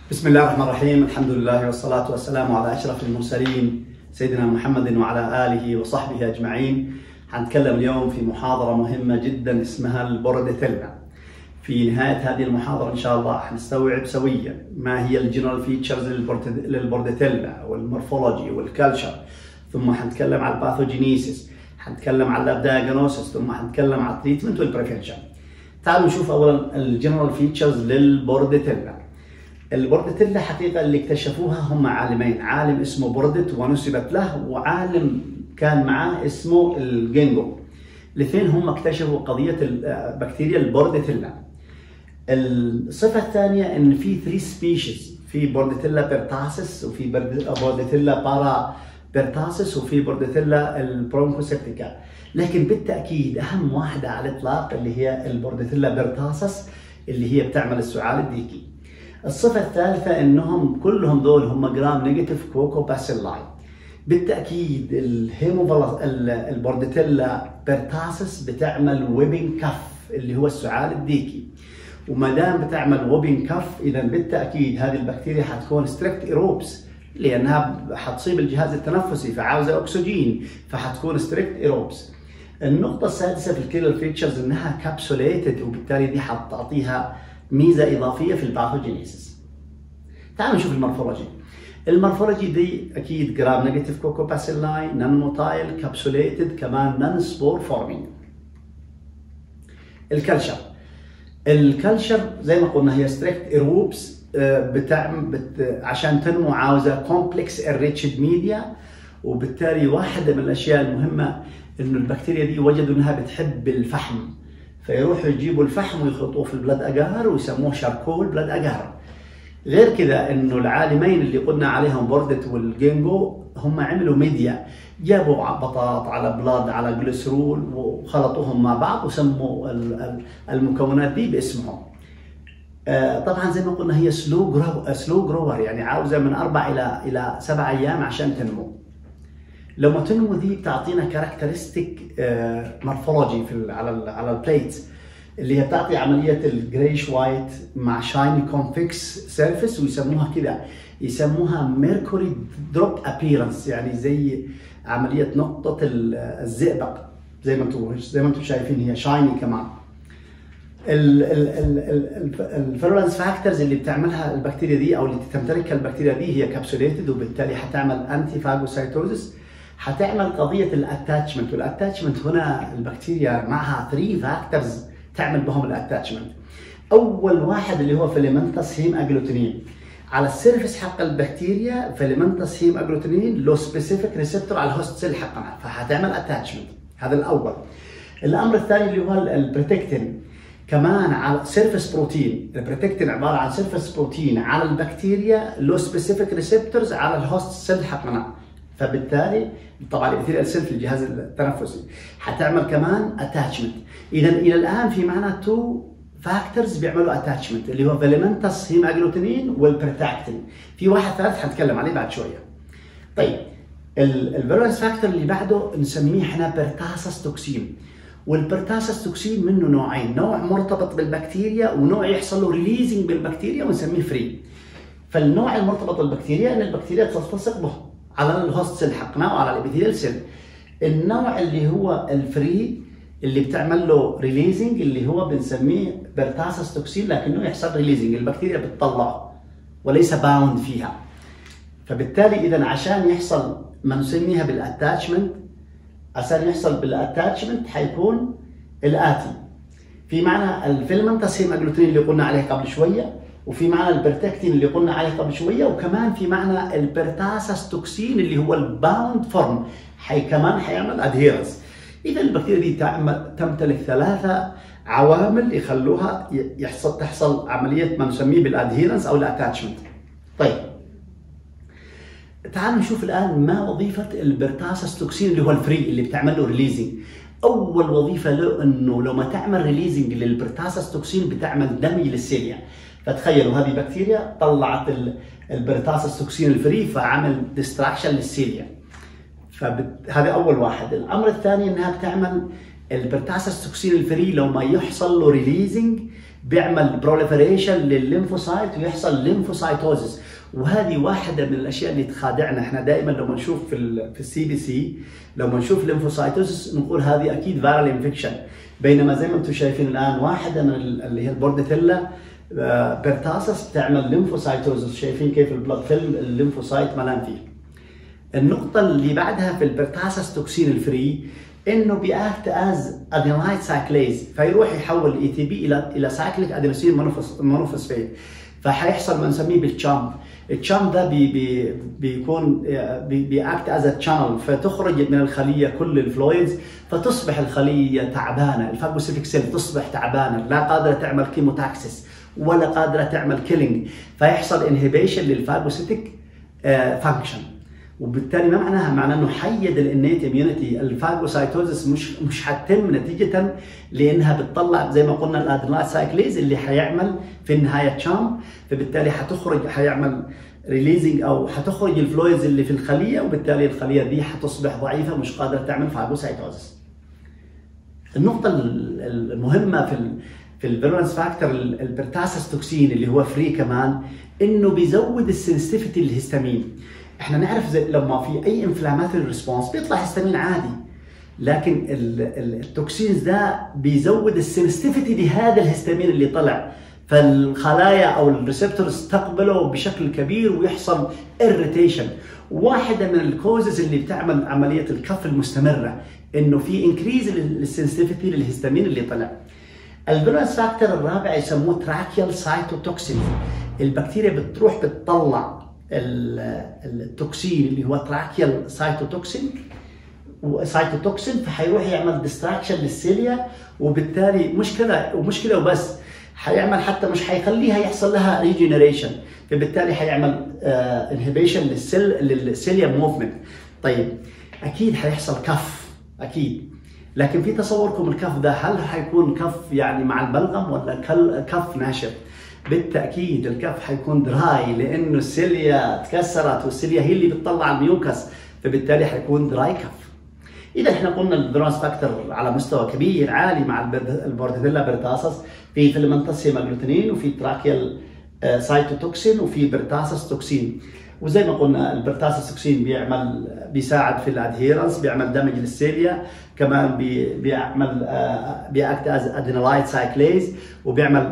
بسم الله الرحمن الرحيم الحمد لله والصلاة والسلام على أشرف المرسلين سيدنا محمد وعلى آله وصحبه أجمعين حنتكلم اليوم في محاضرة مهمة جدا اسمها البورديتيلا في نهاية هذه المحاضرة إن شاء الله حنستوعب سويا ما هي الجنرال فيتشرز للبورديتيلا والمورفولوجي والكالتشر ثم حنتكلم على الباثوجينيسيس حنتكلم على الدايجنوسيس ثم حنتكلم على التريتمنت والبريفنشن تعالوا نشوف اولا الجنرال فيتشرز للبورديتيلا البورديتيلا حقيقه اللي اكتشفوها هم عالمين عالم اسمه بوردت ونسبت له وعالم كان معاه اسمه الجينجو الاثنين هم اكتشفوا قضيه بكتيريا البورديتيلا الصفه الثانيه ان في 3 سبيشيز في بورديتيلا بيرتاسس وفي بورديتيلا بارا بيرتاسس وفي بورديتيلا البرونكوسيبتيكا لكن بالتاكيد اهم واحده على الاطلاق اللي هي البورديتيلا بيرتاسس اللي هي بتعمل السعال الديكي الصفة الثالثة انهم كلهم دول هم جرام نيجاتيف كوكو باسيلاي بالتأكيد الهيموفالاس البورديتيلا بيرتاسس بتعمل ويبنج كف اللي هو السعال الديكي وما دام بتعمل ويبنج كف اذا بالتأكيد هذه البكتيريا حتكون ستريكت ايروبس لانها حتصيب الجهاز التنفسي فعاوزه اكسجين فحتكون ستريكت ايروبس النقطة السادسة في الكيلر فيتشرز انها كابسوليتد وبالتالي دي حتعطيها ميزه اضافيه في الباثوجينيسيس. تعالوا نشوف المورفولوجي. المورفولوجي دي اكيد جرام نيجاتيف كوكو باسيلاي نون موتايل كابسوليتد كمان نون سبور فورمينج. الكلشر الكلشر زي ما قلنا هي ستريكت ايروبس بتعمل بت... عشان تنمو عاوزه كومبلكس انريتشد ميديا وبالتالي واحده من الاشياء المهمه انه البكتيريا دي وجدوا انها بتحب الفحم فيروحوا يجيبوا الفحم ويخلطوه في البلد اجار ويسموه شاركول بلد اجار غير كذا انه العالمين اللي قلنا عليهم بوردت والجينجو هم عملوا ميديا جابوا بطاط على بلاد على جليسرول وخلطوهم مع بعض وسموا المكونات دي باسمهم طبعا زي ما قلنا هي سلو جرو سلو جروور يعني عاوزه من اربع الى الى سبع ايام عشان تنمو لما تنمو دي بتعطينا كاركترستيك مورفولوجي في على ال على البليت اللي هي بتعطي عمليه الجريش وايت مع شايني كونفكس سيرفيس ويسموها كده يسموها ميركوري دروب ابييرنس يعني زي عمليه نقطه الزئبق زي ما انتم زي ما انتم شايفين هي شايني كمان الفيرولنس فاكتورز اللي بتعملها البكتيريا دي او اللي تمتلكها البكتيريا دي هي كابسوليتد وبالتالي حتعمل انتي فاجوسايتوزس حتعمل قضيه الاتاتشمنت والاتاتشمنت هنا البكتيريا معها 3 فاكتورز تعمل بهم الاتاتشمنت اول واحد اللي هو فيلمنتس هيم اجلوتينين على السيرفس حق البكتيريا فيلمنتس هيم اجلوتينين له سبيسيفيك ريسبتور على الهوست سيل حقنا فحتعمل اتاتشمنت هذا الاول الامر الثاني اللي هو البروتكتين كمان على سيرفس بروتين البروتكتين عباره عن سيرفس بروتين على البكتيريا له سبيسيفيك ريسبتورز على الهوست سيل حقنا فبالتالي طبعا الابيثيليال سيل في الجهاز التنفسي حتعمل كمان اتاتشمنت اذا الى الان في معنا تو فاكتورز بيعملوا اتاتشمنت اللي هو فيلمنتس هيم اجلوتينين والبرتاكتين في واحد ثالث حنتكلم عليه بعد شويه طيب الفيرولنس فاكتور اللي بعده نسميه احنا بيرتاسس توكسين والبرتاسس توكسين منه نوعين نوع مرتبط بالبكتيريا ونوع يحصل له ريليزنج بالبكتيريا ونسميه فري فالنوع المرتبط بالبكتيريا ان البكتيريا تلتصق به على الهوست سيل حقنا وعلى الابيثيليال سيل النوع اللي هو الفري اللي بتعمل له ريليزنج اللي هو بنسميه بيرتاسس توكسين لكنه يحصل ريليزنج البكتيريا بتطلعه وليس باوند فيها فبالتالي اذا عشان يحصل ما نسميها بالاتاتشمنت عشان يحصل بالاتاتشمنت حيكون الاتي في معنى الفيلمنتس هيم اجلوتين اللي قلنا عليه قبل شويه وفي معنى البرتكتين اللي قلنا عليه قبل شويه وكمان في معنى البرتاسس توكسين اللي هو الباوند فورم حي كمان حيعمل ادهيرنس اذا البكتيريا دي تعمل تمتلك ثلاثه عوامل يخلوها يحصل تحصل عمليه ما نسميه بالادهيرنس او الاتاتشمنت طيب تعالوا نشوف الان ما وظيفه البرتاسس توكسين اللي هو الفري اللي بتعمل له ريليزنج اول وظيفه له انه لما تعمل ريليزنج للبرتاسس توكسين بتعمل دمج للسيليا فتخيلوا هذه بكتيريا طلعت البرتاسس توكسين الفري فعمل ديستراكشن للسيليا فهذا اول واحد الامر الثاني انها بتعمل البرتاسس توكسين الفري لو ما يحصل له ريليزنج بيعمل بروليفريشن للليمفوسايت ويحصل ليمفوسايتوزس وهذه واحده من الاشياء اللي تخادعنا احنا دائما لما نشوف في ال في السي بي سي لما نشوف ليمفوسايتوزس نقول هذه اكيد فيرال انفكشن بينما زي ما انتم شايفين الان واحده من اللي هي البورديتيلا بيرتاسس بتعمل ليمفوسايتوزس شايفين كيف البلد فيلم الليمفوسايت ملان فيه النقطة اللي بعدها في البرتاسس توكسين الفري انه بياكت از ادينايد سايكليز فيروح يحول الاي تي بي الى الى سايكليك ادينوسين مونوفوسفيت فحيحصل ما نسميه بالتشامب التشامب ده بي بي بيكون بي بياكت از تشانل فتخرج من الخليه كل الفلويدز فتصبح الخليه تعبانه الفاجوسيتيك سيل تصبح تعبانه لا قادره تعمل كيموتاكسس ولا قادره تعمل كيلينج فيحصل انهبيشن للفاجوسيتيك فانكشن وبالتالي ما معناها؟ معناه انه حيد الانيت اميونيتي الفاجوسايتوزس مش مش حتتم نتيجه لانها بتطلع زي ما قلنا الادرينال سايكليز اللي حيعمل في النهايه تشام فبالتالي حتخرج حيعمل ريليزنج او حتخرج الفلويدز اللي في الخليه وبالتالي الخليه دي حتصبح ضعيفه مش قادره تعمل فاجوسايتوزس. النقطه المهمه في ال في الفيرولنس فاكتور البرتاسس توكسين اللي هو فري كمان انه بيزود السنسيتيفيتي للهستامين. احنا نعرف زي لما في اي انفلاماتوري ريسبونس بيطلع هستامين عادي لكن التوكسينز ده بيزود السنسيتيفيتي لهذا الهستامين اللي طلع فالخلايا او الريسبتورز تقبله بشكل كبير ويحصل اريتيشن واحده من الكوزز اللي بتعمل عمليه الكف المستمره انه في انكريز للسنسيتيفيتي للهستامين اللي طلع الفيروس فاكتور الرابع يسموه تراكيال سايتوتوكسين البكتيريا بتروح بتطلع التوكسين اللي هو تراكيال سايتوتوكسين وسايتوتوكسين فحيروح يعمل ديستراكشن للسيليا وبالتالي مش كده ومش كده وبس حيعمل حتى مش حيخليها يحصل لها ريجنريشن فبالتالي حيعمل انهبيشن للسيل للسيليا موفمنت طيب اكيد حيحصل كف اكيد لكن في تصوركم الكف ده هل حيكون كف يعني مع البلغم ولا كف ناشف؟ بالتاكيد الكف حيكون دراي لانه السيليا تكسرت والسيليا هي اللي بتطلع الميوكس فبالتالي حيكون دراي كف. اذا احنا قلنا الدرونس فاكتور على مستوى كبير عالي مع البورديلا برتاسس في فيلمنتس هيماجلوتينين وفي تراكيال سايتوتوكسين وفي برتاسس توكسين وزي ما قلنا البرتاسس توكسين بيعمل بيساعد في الادهيرنس بيعمل دمج للسيليا كمان بي بيعمل بيأكت از ادينالايت سايكليز وبيعمل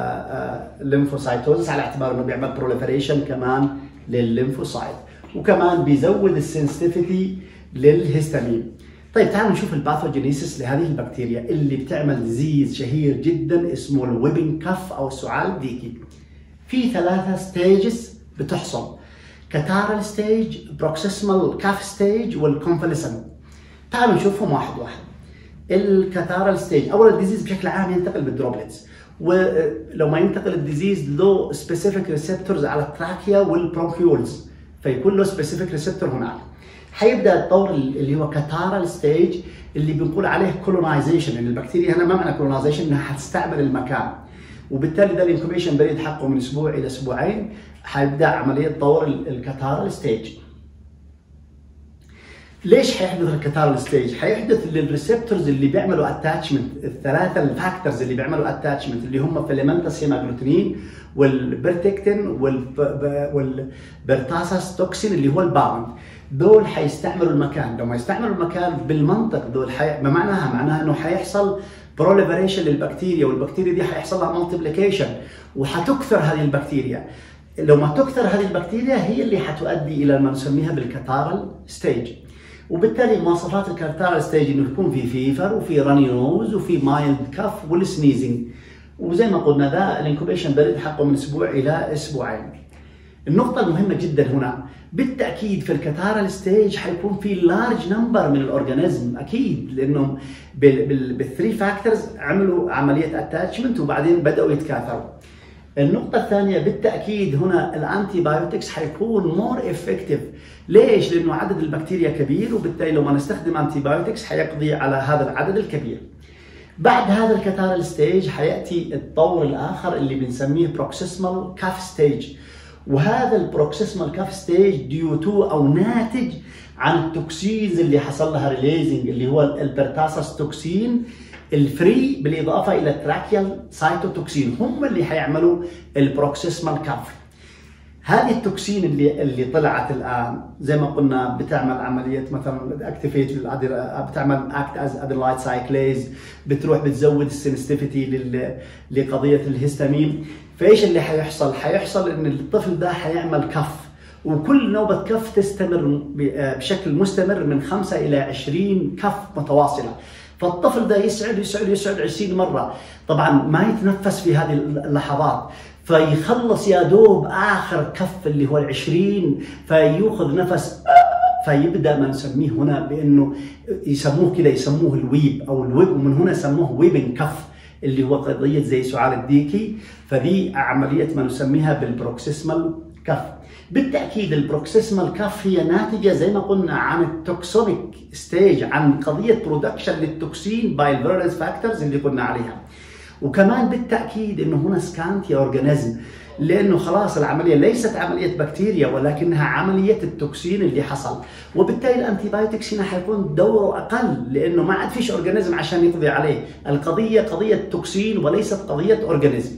ليمفوسايتوزس على اعتبار انه بيعمل بروليفريشن كمان للليمفوسايت وكمان بيزود السنسيتيفيتي للهستامين طيب تعالوا نشوف الباثوجينيسيس لهذه البكتيريا اللي بتعمل ديزيز شهير جدا اسمه الويبنج كف او السعال الديكي في ثلاثة ستيجز بتحصل كاتارال ستيج بروكسيسمال كاف ستيج والكونفاليسن تعالوا نشوفهم واحد واحد الكاتارال ستيج اولا الديزيز بشكل عام ينتقل بالدروبلتس ولو ما ينتقل الديزيز له سبيسيفيك ريسبتورز على التراكيا والبرونكيولز فيكون له سبيسيفيك ريسبتور هناك حيبدا الدور اللي هو كاتارال ستيج اللي بنقول عليه كولونايزيشن ان البكتيريا هنا ما معنى كولونايزيشن انها حتستعمل المكان وبالتالي ده الانكوبيشن بريد حقه من اسبوع الى اسبوعين حيبدا عمليه طور الكاتارال ستيج ليش حيحدث الكاتارال ستيج؟ حيحدث للريسبتورز اللي بيعملوا اتاتشمنت الثلاثه الفاكتورز اللي بيعملوا اتاتشمنت اللي هم فيلمنتس هيماجلوتينين والبرتكتين والبرتاسس توكسين اللي هو الباوند دول حيستعملوا المكان لو ما يستعملوا المكان بالمنطق دول حي... ما معناها معناها انه حيحصل بروليفريشن للبكتيريا والبكتيريا دي حيحصل لها مالتيبليكيشن وحتكثر هذه البكتيريا لو ما تكثر هذه البكتيريا هي اللي حتؤدي الى ما نسميها بالكاتارال ستيج وبالتالي مواصفات الكاتارال ستيج انه يكون في فيفر وفي راني نوز وفي مايلد كف والسنيزنج وزي ما قلنا ده الانكوبيشن بريد حقه من اسبوع الى اسبوعين النقطة المهمة جدا هنا بالتأكيد في الكاتارال ستيج حيكون في لارج نمبر من الأورجانيزم أكيد لأنهم بالثري فاكتورز عملوا عملية اتاتشمنت وبعدين بدأوا يتكاثروا. النقطة الثانية بالتأكيد هنا الأنتي بايوتكس حيكون مور افكتيف ليش؟ لأنه عدد البكتيريا كبير وبالتالي لما نستخدم أنتي بايوتكس حيقضي على هذا العدد الكبير. بعد هذا الكاتارال ستيج حياتي الطور الاخر اللي بنسميه بروكسيسمال كاف ستيج وهذا البروكسيسمال كاف ستيج ديو تو او ناتج عن التوكسينز اللي حصل لها ريليزنج اللي هو البرتاسس توكسين الفري بالاضافه الى التراكيال سايتوتوكسين هم اللي حيعملوا البروكسيسمال كاف هذه التوكسين اللي اللي طلعت الان زي ما قلنا بتعمل عمليه مثلا اكتيفيت بتعمل اكت از ادلايت سايكليز بتروح بتزود السنسيتيفيتي لقضيه الهستامين فايش اللي حيحصل؟ حيحصل ان الطفل ده حيعمل كف وكل نوبة كف تستمر بشكل مستمر من 5 إلى 20 كف متواصلة فالطفل ده يسعد يسعد يسعد 20 مرة طبعا ما يتنفس في هذه اللحظات فيخلص يا دوب اخر كف اللي هو العشرين فيأخذ نفس فيبدا ما نسميه هنا بانه يسموه كده يسموه الويب او الويب ومن هنا سموه ويبن كف اللي هو قضيه زي سعال الديكي فدي عمليه ما نسميها بالبروكسيسمال كف بالتاكيد البروكسيسمال كف هي ناتجه زي ما قلنا عن التوكسونيك ستيج عن قضيه برودكشن للتوكسين باي الفيرنس فاكتورز اللي قلنا عليها وكمان بالتاكيد انه هنا سكانتي اورجانيزم لانه خلاص العمليه ليست عمليه بكتيريا ولكنها عمليه التوكسين اللي حصل وبالتالي الانتي بايوتكس هنا حيكون دوره اقل لانه ما عاد فيش اورجانيزم عشان يقضي عليه القضيه قضيه توكسين وليست قضيه اورجانيزم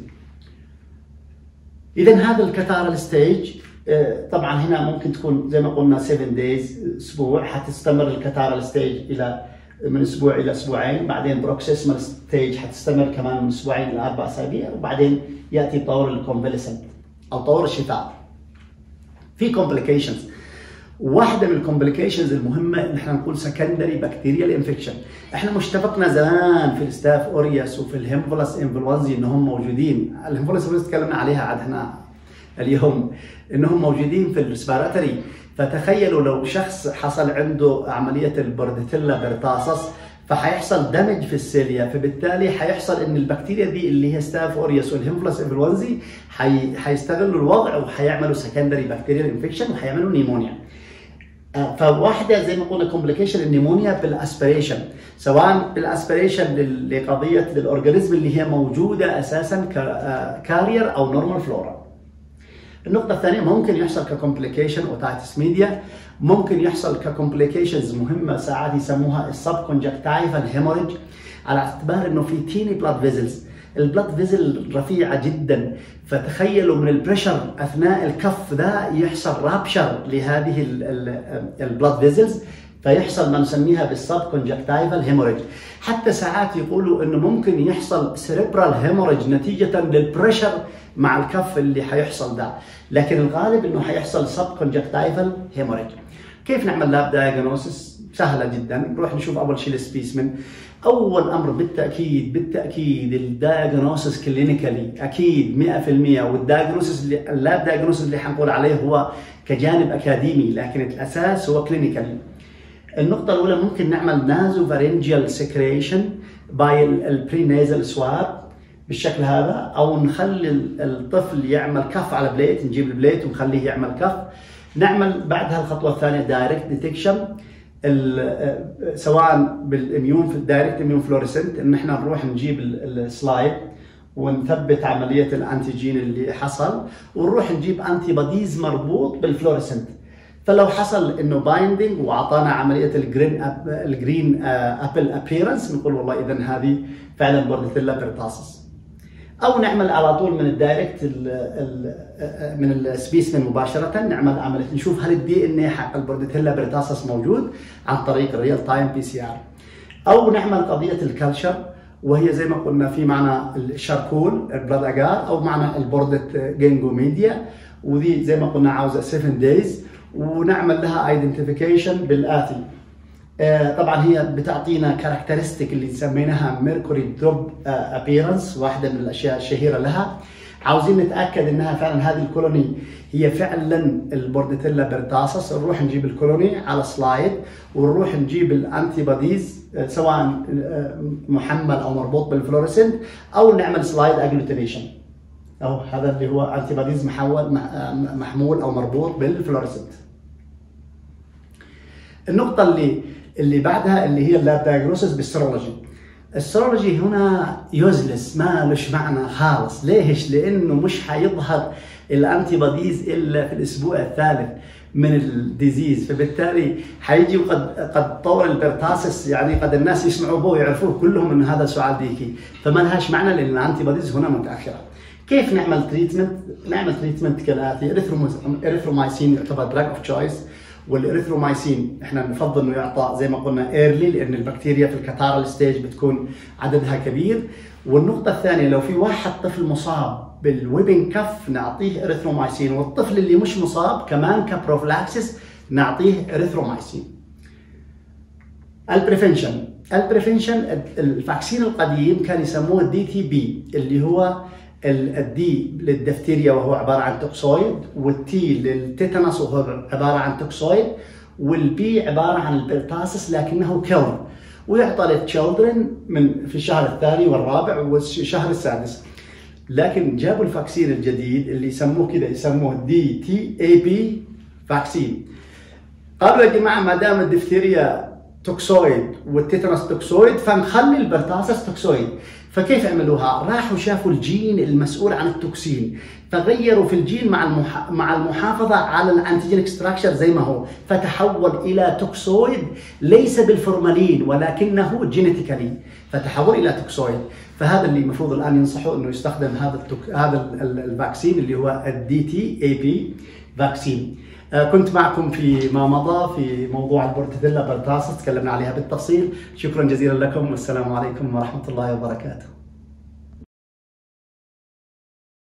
اذا هذا الكتارال ستيج طبعا هنا ممكن تكون زي ما قلنا 7 دايز اسبوع حتستمر الكتارال ستيج الى من اسبوع الى اسبوعين بعدين بروكسيسمال ستيج حتستمر كمان من اسبوعين الى اربع اسابيع وبعدين ياتي طور الكونفلسنت او طور الشفاء في كومبليكيشنز واحده من الكومبليكيشنز المهمه ان احنا نقول سكندري بكتيريال انفكشن احنا مش اتفقنا زمان في الستاف اوريوس وفي الهيمفولس انفلونزي انهم موجودين الهيمفولس اللي تكلمنا عليها عاد هنا اليوم انهم موجودين في الريسبيراتوري فتخيلوا لو شخص حصل عنده عمليه البورديتيلا بيرتاسس فحيحصل دمج في السيليا فبالتالي حيحصل ان البكتيريا دي اللي هي ستاف اوريوس والهيمفلس انفلونزي حي... حيستغلوا الوضع وحيعملوا سكندري بكتيريال انفكشن وحيعملوا نيمونيا فواحده زي ما قلنا كومبليكيشن النيمونيا بالاسبريشن سواء بالاسبريشن لقضيه للاورجانيزم اللي هي موجوده اساسا كارير او نورمال فلورا النقطة الثانية ممكن يحصل ككومبليكيشن اوتايتس ميديا ممكن يحصل ككومبليكيشنز مهمة ساعات يسموها السب كونجكتايفال هيموريج على اعتبار انه في تيني بلاد فيزلز البلاد فيزل رفيعة جدا فتخيلوا من البريشر اثناء الكف ده يحصل رابشر لهذه البلاد فيزلز فيحصل ما نسميها بالسب كونجكتايفال هيموريج حتى ساعات يقولوا انه ممكن يحصل سيريبرال هيموريج نتيجة للبريشر مع الكف اللي حيحصل ده لكن الغالب انه حيحصل سب كونجكتايفال هيموريج كيف نعمل لاب دايجنوسيس سهله جدا نروح نشوف اول شيء السبيسمن اول امر بالتاكيد بالتاكيد الدايجنوسيس كلينيكالي اكيد 100% والدايجنوسيس اللي اللاب دايجنوسيس اللي حنقول عليه هو كجانب اكاديمي لكن الاساس هو كلينيكالي النقطة الأولى ممكن نعمل نازو فارنجيال سكريشن باي البري نيزل سواب بالشكل هذا او نخلي الطفل يعمل كف على بليت نجيب البليت ونخليه يعمل كف نعمل بعدها الخطوه الثانيه دايركت ديتكشن سواء بالاميون في الدايركت اميون فلوريسنت ان احنا نروح نجيب السلايد ونثبت عمليه الانتيجين اللي حصل ونروح نجيب انتي بوديز مربوط بالفلوريسنت فلو حصل انه بايندينج واعطانا عمليه الجرين أب الجرين ابل ابييرنس نقول والله اذا هذه فعلا بورديتيلا بيرتاسس او نعمل على طول من الدايركت ال ال من السبيسمن مباشره نعمل عمليه نشوف هل الدي ان اي حق البورديتيلا بريتاسس موجود عن طريق الريال تايم بي سي ار او نعمل قضيه الكالشر وهي زي ما قلنا في معنى الشاركول البلاد اجار او معنى البوردت جينجو ميديا ودي زي ما قلنا عاوزه 7 دايز ونعمل لها ايدنتيفيكيشن بالاتي طبعا هي بتعطينا كاركترستيك اللي سميناها ميركوري دروب ابييرنس واحده من الاشياء الشهيره لها عاوزين نتاكد انها فعلا هذه الكولوني هي فعلا البورديتيلا بيرتاسس نروح نجيب الكولوني على سلايد ونروح نجيب الانتي بوديز سواء محمل او مربوط بالفلوريسنت او نعمل سلايد اجلوتينيشن او هذا اللي هو انتي بوديز محول محمول او مربوط بالفلوريسنت النقطه اللي اللي بعدها اللي هي اللاب دايجنوسيس بالسيرولوجي السيرولوجي هنا يوزلس ما لش معنى خالص ليش لانه مش حيظهر الانتي بوديز الا في الاسبوع الثالث من الديزيز فبالتالي حيجي وقد قد طور البرتاسس يعني قد الناس يسمعوا به ويعرفوه كلهم ان هذا سعال ديكي فما لهاش معنى لان الانتي بوديز هنا متاخره كيف نعمل تريتمنت؟ نعمل تريتمنت كالاتي اريثرومايسين يعتبر دراج اوف تشويس والاريثرومايسين احنا نفضل انه يعطى زي ما قلنا ايرلي لان البكتيريا في الكتارال ستيج بتكون عددها كبير والنقطة الثانية لو في واحد طفل مصاب بالويبنج كف نعطيه اريثرومايسين والطفل اللي مش مصاب كمان كبروفلاكسس نعطيه اريثرومايسين. البريفنشن البريفنشن الفاكسين القديم كان يسموه دي تي بي اللي هو الدي للدفتيريا وهو عباره عن توكسويد والتي للتيتانوس وهو عباره عن توكسويد والبي عباره عن البرتاسس لكنه كيلر ويعطى للتشيلدرن من في الشهر الثاني والرابع والشهر السادس لكن جابوا الفاكسين الجديد اللي يسموه كذا يسموه دي تي اي بي فاكسين قالوا يا جماعه ما دام الدفتيريا توكسويد والتيتانوس توكسويد فنخلي البرتاسس توكسويد فكيف عملوها؟ راحوا شافوا الجين المسؤول عن التوكسين فغيروا في الجين مع المح... مع المحافظه على الانتيجينيك ستراكشر زي ما هو فتحول الى توكسويد ليس بالفورمالين ولكنه جينيتيكالي فتحول الى توكسويد فهذا اللي المفروض الان ينصحوا انه يستخدم هذا التوك... هذا الفاكسين اللي هو الدي تي اي بي فاكسين كنت معكم في ما مضى في موضوع البورتديلا برتاسس تكلمنا عليها بالتفصيل شكرا جزيلا لكم والسلام عليكم ورحمه الله وبركاته